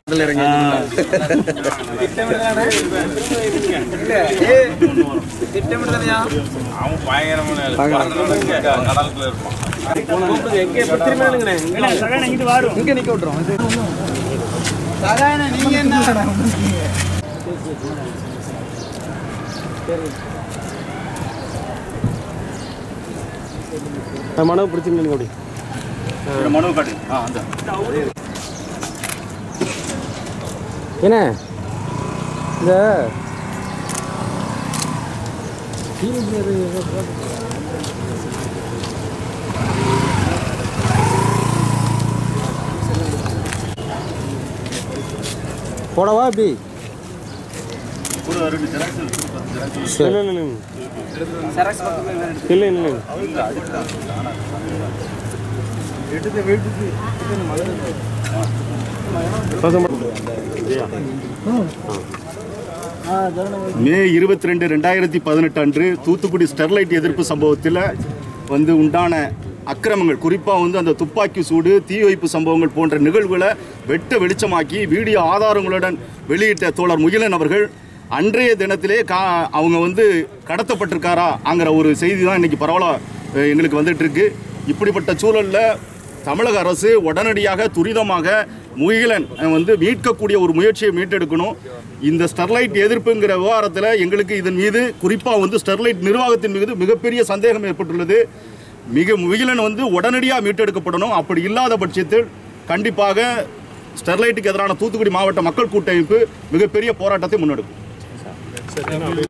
இதுல இறங்கி அவன் பயங்கரமான ஆளு. பறந்தவனுக்கு கடலுக்குள்ள இருப்பான் இங்க நிக்க விட்டுறோம் மனவு பிடிச்சிங்க அப்படி மனு காட்டு ஆ அந்த என்ன இந்த போடவா எப்படி ஒரு ரெண்டு ஜெராக்ஸ் இருக்கு, பத்து ஜெராக்ஸ் இல்லை இல்லை இல்லை இல்லை மே இருபத்தி ரெண்டு ரெண்டாயிரத்தி பதினெட்டு அன்று தூத்துக்குடி ஸ்டெர்லைட் எதிர்ப்பு சம்பவத்தில் வந்து உண்டான அக்கிரமங்கள் குறிப்பாக வந்து அந்த துப்பாக்கி சூடு தீ வைப்பு சம்பவங்கள் போன்ற நிகழ்வுகளை வெட்ட வெளிச்சமாக்கி வீடியோ ஆதாரங்களுடன் வெளியிட்ட தோழர் முகிலன் அவர்கள் அன்றைய தினத்திலே கா அவங்க வந்து கடத்தப்பட்டிருக்காராங்கிற ஒரு செய்தி தான் இன்னைக்கு பரவலாக எங்களுக்கு வந்துட்டு இருக்கு இப்படிப்பட்ட சூழலில் தமிழக அரசு உடனடியாக துரிதமாக முகிலன் அஹ், வந்து மீட்கக்கூடிய ஒரு முயற்சியை மீட்டெடுக்கணும் இந்த ஸ்டெர்லைட் எதிர்ப்புங்கிற விவகாரத்தில் எங்களுக்கு இதன் மீது குறிப்பாக வந்து ஸ்டெர்லைட் நிர்வாகத்தின் மீது மிகப்பெரிய சந்தேகம் ஏற்பட்டுள்ளது மிக முகிலன் வந்து உடனடியாக மீட்டெடுக்கப்படணும் அப்படி இல்லாத பட்சத்தில் கண்டிப்பாக ஸ்டெர்லைட்டுக்கு எதிரான தூத்துக்குடி மாவட்ட மக்கள் கூட்டமைப்பு மிகப்பெரிய போராட்டத்தை முன்னெடுக்கும்